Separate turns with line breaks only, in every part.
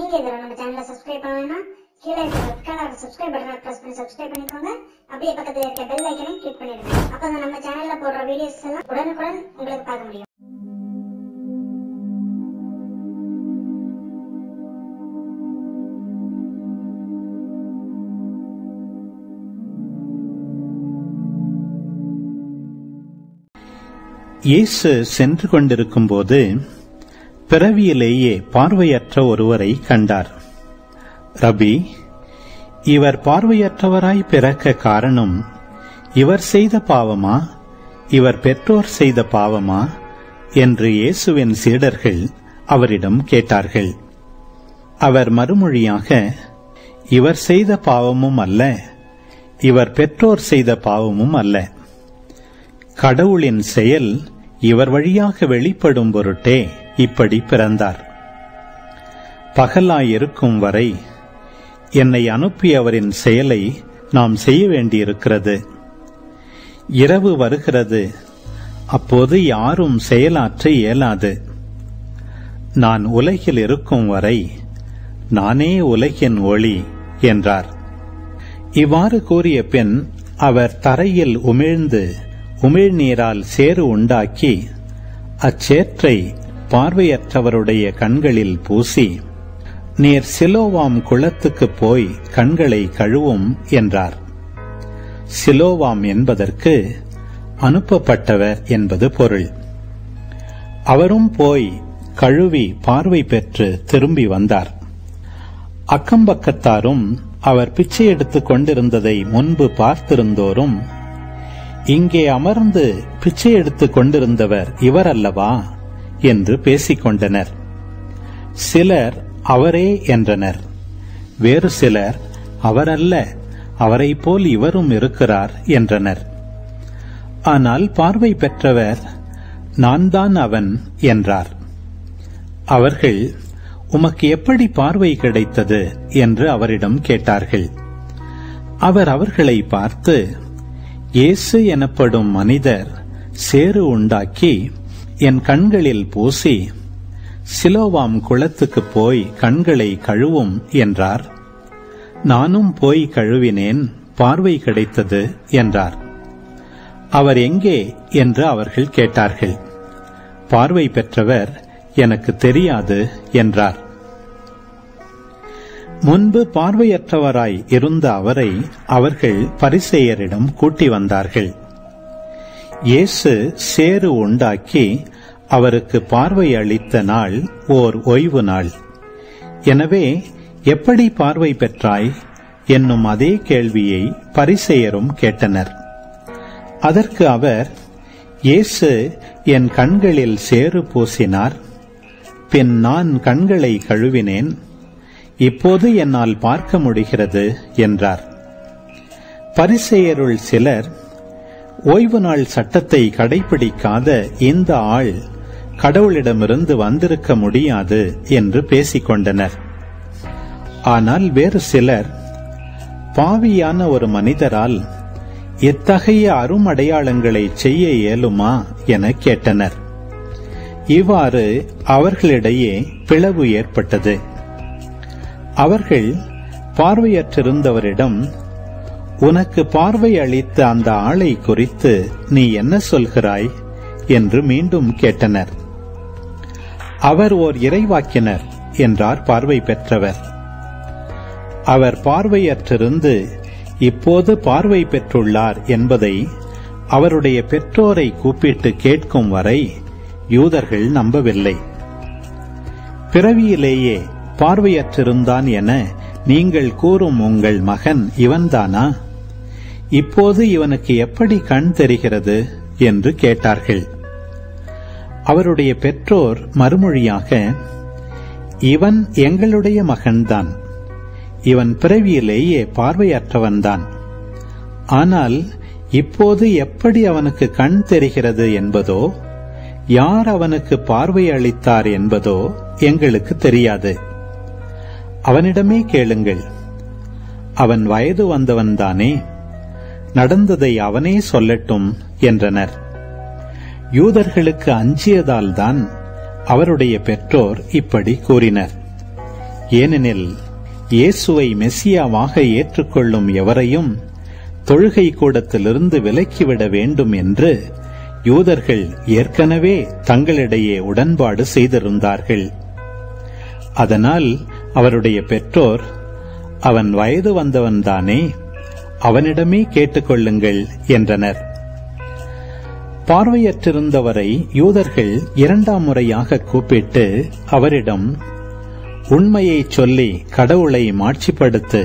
நீங்க இதுல நம்ம சேனலை சப்ஸ்கிரைப் பண்ணணும்னா கீழே இருக்க ரெட் கலர் சப்ஸ்கிரைப் பட்டனை பிரஸ் பண்ணி சப்ஸ்கிரைப் பண்ணிக்கோங்க அப்படியே பக்கத்துல இருக்க பெல் ஐக்கனையும் கிளிக் பண்ணிடுங்க அப்பதான் நம்ம சேனல்ல போடுற வீடியோஸ் எல்லாம் உடனுக்குடன் உங்களுக்கு பார்க்க முடியும்
இயேசு சென்று கொண்டிருக்கும்போது பிறவியிலேயே பார்வையற்ற ஒருவரை கண்டார் ரபி இவர் பார்வையற்றவராய் பிறக்க காரணம் இவர் செய்த பாவமா இவர் பெற்றோர் செய்த பாவமா என்று இயேசுவின் சீடர்கள் அவரிடம் கேட்டார்கள் அவர் மறுமொழியாக இவர் செய்த பாவமும் அல்ல இவர் பெற்றோர் செய்த பாவமும் அல்ல கடவுளின் செயல் இவர் வழியாக வெளிப்படும் பொருட்டே இப்படி பிறந்தார் பகலாயிருக்கும் வரை என்னை அனுப்பியவரின் செயலை நாம் செய்ய வேண்டியிருக்கிறது இரவு வருகிறது அப்போது யாரும் செயலாற்ற இயலாது நான் உலகில் இருக்கும் வரை நானே உலகின் ஒளி என்றார் இவ்வாறு கூறிய பின் அவர் தரையில் உமிழ்ந்து உமிழ்நீரால் சேறு உண்டாக்கி அச்சேற்றை பார்வையற்றவருடைய கண்களில் பூசி நீர் சிலோவாம் குளத்துக்கு போய் கண்களை கழுவும் என்றார் சிலோவாம் என்பதற்கு அனுப்பப்பட்டவர் என்பது பொருள் அவரும் போய் கழுவி பார்வை பெற்று திரும்பி வந்தார் அக்கம்பக்கத்தாரும் அவர் பிச்சை எடுத்துக் கொண்டிருந்ததை முன்பு பார்த்திருந்தோரும் இங்கே அமர்ந்து பிச்சை எடுத்துக் கொண்டிருந்தவர் இவர் அல்லவா என்று பேசிக் கொண்டனர் சிலர் அவரே என்றனர் வேறு சிலர் அவரல்ல அவரைப் போல் இவரும் இருக்கிறார் என்றனர் ஆனால் பார்வை பெற்றவர் நான் தான் அவன் என்றார் அவர்கள் உமக்கு எப்படி பார்வை கிடைத்தது என்று அவரிடம் கேட்டார்கள் அவர் அவர்களை பார்த்து இயேசு எனப்படும் மனிதர் சேறு உண்டாக்கி என் கண்களில் பூசி சிலோவாம் குளத்துக்கு போய் கண்களை கழுவும் என்றார் நானும் போய் கழுவினேன் பார்வை கிடைத்தது என்றார் அவர் எங்கே என்று அவர்கள் கேட்டார்கள் பார்வை பெற்றவர் எனக்கு தெரியாது என்றார் முன்பு பார்வையற்றவராய் இருந்த அவரை அவர்கள் பரிசெயரிடம் கூட்டி வந்தார்கள் இயேசு சேறு உண்டாக்கி அவருக்கு பார்வை அளித்த நாள் ஓர் ஓய்வு நாள் எனவே எப்படி பார்வை பெற்றாய் என்னும் அதே கேள்வியை பரிசெயரும் கேட்டனர் அதற்கு அவர் இயேசு என் கண்களில் சேறு பூசினார் பின் நான் கண்களை கழுவினேன் இப்போது என்னால் பார்க்க முடிகிறது என்றார் பரிசெயருள் சிலர் ஓய்வு நாள் சட்டத்தை கடைபிடிக்காத இந்த ஆள் கடவுளிடமிருந்து வந்திருக்க முடியாது என்று பேசிக் கொண்டனர் ஆனால் வேறு சிலர் பாவியான ஒரு மனிதரால் இத்தகைய அருமடையாளங்களை செய்ய இயலுமா என கேட்டனர் இவ்வாறு அவர்களிடையே பிளவு ஏற்பட்டது அவர்கள் பார்வையற்றிருந்தவரிடம் உனக்கு பார்வை அளித்த அந்த ஆளை குறித்து நீ என்ன சொல்கிறாய் என்று மீண்டும் கேட்டனர் அவர் ஓர் இறைவாக்கினர் என்றார் பார்வை பெற்றவர் அவர் பார்வையற்றிருந்து இப்போது பார்வை பெற்றுள்ளார் என்பதை அவருடைய பெற்றோரை கூப்பிட்டு கேட்கும் வரை யூதர்கள் நம்பவில்லை பிறவியிலேயே பார்வையற்றிருந்தான் என நீங்கள் கூறும் உங்கள் மகன் இவன்தானா இப்போது இவனுக்கு எப்படி கண் தெரிகிறது என்று கேட்டார்கள் அவருடைய பெற்றோர் மறுமொழியாக இவன் எங்களுடைய மகன்தான் இவன் பிறவியிலேயே பார்வையற்றவன்தான் ஆனால் இப்போது எப்படி அவனுக்கு கண் தெரிகிறது என்பதோ யார் அவனுக்கு பார்வை அளித்தார் என்பதோ எங்களுக்கு தெரியாது அவனிடமே கேளுங்கள் அவன் வயது வந்தவன்தானே நடந்ததை அவனே சொல்லட்டும் என்றனர் யூதர்களுக்கு அஞ்சியதால்தான் அவருடைய பெற்றோர் இப்படி கூறினர் ஏனெனில் இயேசுவை மெஸ்ஸியாவாக ஏற்றுக்கொள்ளும் எவரையும் தொழுகை கூடத்திலிருந்து விலக்கிவிட வேண்டும் என்று யூதர்கள் ஏற்கனவே தங்களிடையே உடன்பாடு செய்திருந்தார்கள் அதனால் அவருடைய பெற்றோர் அவன் வயது வந்தவன்தானே அவனிடமே கேட்டுக்கொள்ளுங்கள் என்றனர் பார்வையற்றிருந்தவரை யூதர்கள் இரண்டாம் முறையாக கூப்பிட்டு அவரிடம் உண்மையை சொல்லி கடவுளை மாட்சிப்படுத்து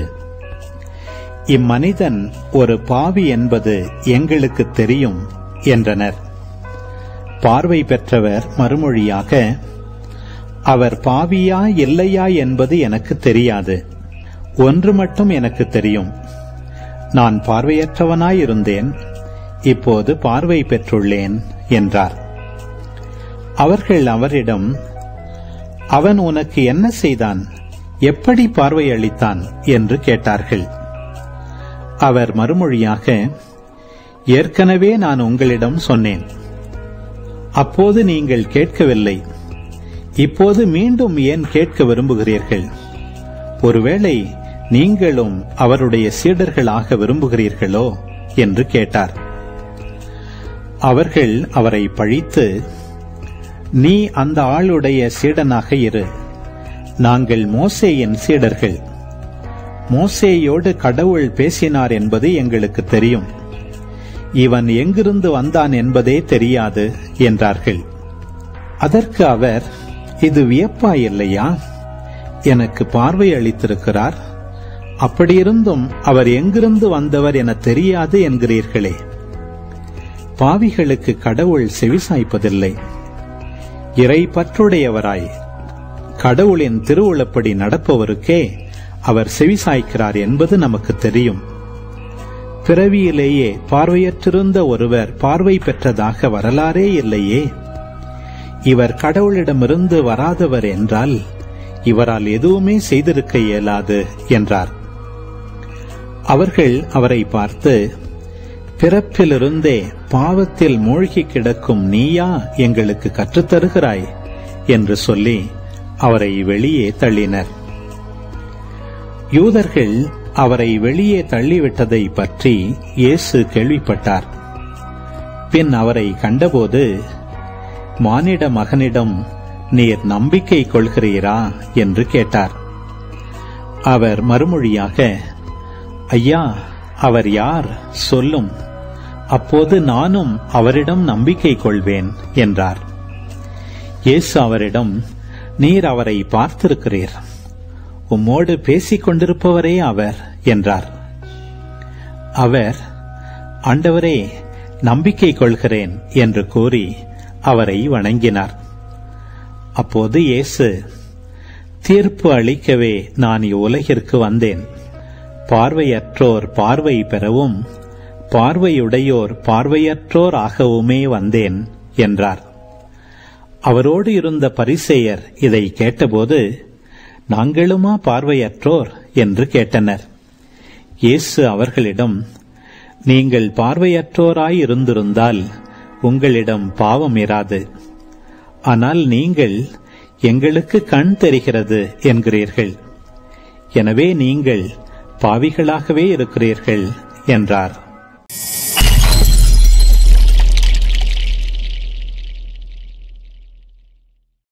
இம்மனிதன் ஒரு பாவி என்பது எங்களுக்கு தெரியும் என்றனர் பார்வை பெற்றவர் மறுமொழியாக அவர் பாவியா இல்லையா என்பது எனக்கு தெரியாது ஒன்று மட்டும் எனக்கு தெரியும் நான் பார்வையற்றவனாயிருந்தேன் இப்போது பார்வை பெற்றுள்ளேன் என்றார் அவர்கள் அவரிடம் அவன் உனக்கு என்ன செய்தான் எப்படி பார்வை அளித்தான் என்று கேட்டார்கள் அவர் மறுமொழியாக ஏற்கனவே நான் உங்களிடம் சொன்னேன் அப்போது நீங்கள் கேட்கவில்லை இப்போது மீண்டும் ஏன் கேட்க விரும்புகிறீர்கள் ஒருவேளை நீங்களும் அவருடைய சீடர்களாக விரும்புகிறீர்களோ என்று கேட்டார் அவர்கள் அவரை பழித்து நீ அந்த ஆளுடைய சீடனாக இரு நாங்கள் மோசேயின் சீடர்கள் மோசேயோடு கடவுள் பேசினார் என்பது எங்களுக்கு தெரியும் இவன் எங்கிருந்து வந்தான் என்பதே தெரியாது என்றார்கள் அதற்கு அவர் இது வியப்பா இல்லையா எனக்கு பார்வை அளித்திருக்கிறார் அப்படியிருந்தும் அவர் எங்கிருந்து வந்தவர் என தெரியாது என்கிறீர்களே பாவிகளுக்கு கடவுள் செவிசாய்ப்பதில்லை இறை பற்றுடையவராய் கடவுளின் திருவுளப்படி நடப்பவருக்கே அவர் செவிசாய்க்கிறார் என்பது நமக்கு தெரியும் பிறவியிலேயே பார்வையற்றிருந்த ஒருவர் பார்வை பெற்றதாக வரலாறே இல்லையே இவர் கடவுளிடமிருந்து வராதவர் என்றால் இவரால் எதுவுமே செய்திருக்க இயலாது என்றார் அவர்கள் அவரை பார்த்து பிறப்பிலிருந்தே பாவத்தில் மூழ்கி கிடக்கும் நீயா எங்களுக்கு கற்றுத்தருகிறாய் என்று சொல்லி அவரை வெளியே தள்ளினர் யூதர்கள் அவரை வெளியே தள்ளிவிட்டதை பற்றி இயேசு கேள்விப்பட்டார் பின் அவரை கண்டபோது மானிட மகனிடம் நீர் நம்பிக்கை கொள்கிறீரா என்று கேட்டார் அவர் மறுமொழியாக ஐயா அவர் யார் சொல்லும் அப்போது நானும் அவரிடம் நம்பிக்கை கொள்வேன் என்றார் இயேசு அவரிடம் நீர் அவரை பார்த்திருக்கிறீர் உம்மோடு பேசிக் கொண்டிருப்பவரே அவர் என்றார் அவர் ஆண்டவரே நம்பிக்கை கொள்கிறேன் என்று கூறி அவரை வணங்கினார் அப்போது இயேசு தீர்ப்பு அளிக்கவே நான் இவ்வுலகிற்கு வந்தேன் பார்வையற்றோர் பார்வை பெறவும் பார்வையுடையோர் பார்வையற்றோர் ஆகவுமே வந்தேன் என்றார் அவரோடு இருந்த பரிசேயர் இதை கேட்டபோது நாங்களுமா பார்வையற்றோர் என்று கேட்டனர் இயேசு அவர்களிடம் நீங்கள் பார்வையற்றோராய் இருந்திருந்தால் உங்களிடம் பாவம் இராது ஆனால் நீங்கள் எங்களுக்கு கண் தெரிகிறது என்கிறீர்கள் எனவே நீங்கள் பாவிகளாகவே இருக்கிறீர்கள் என்றார்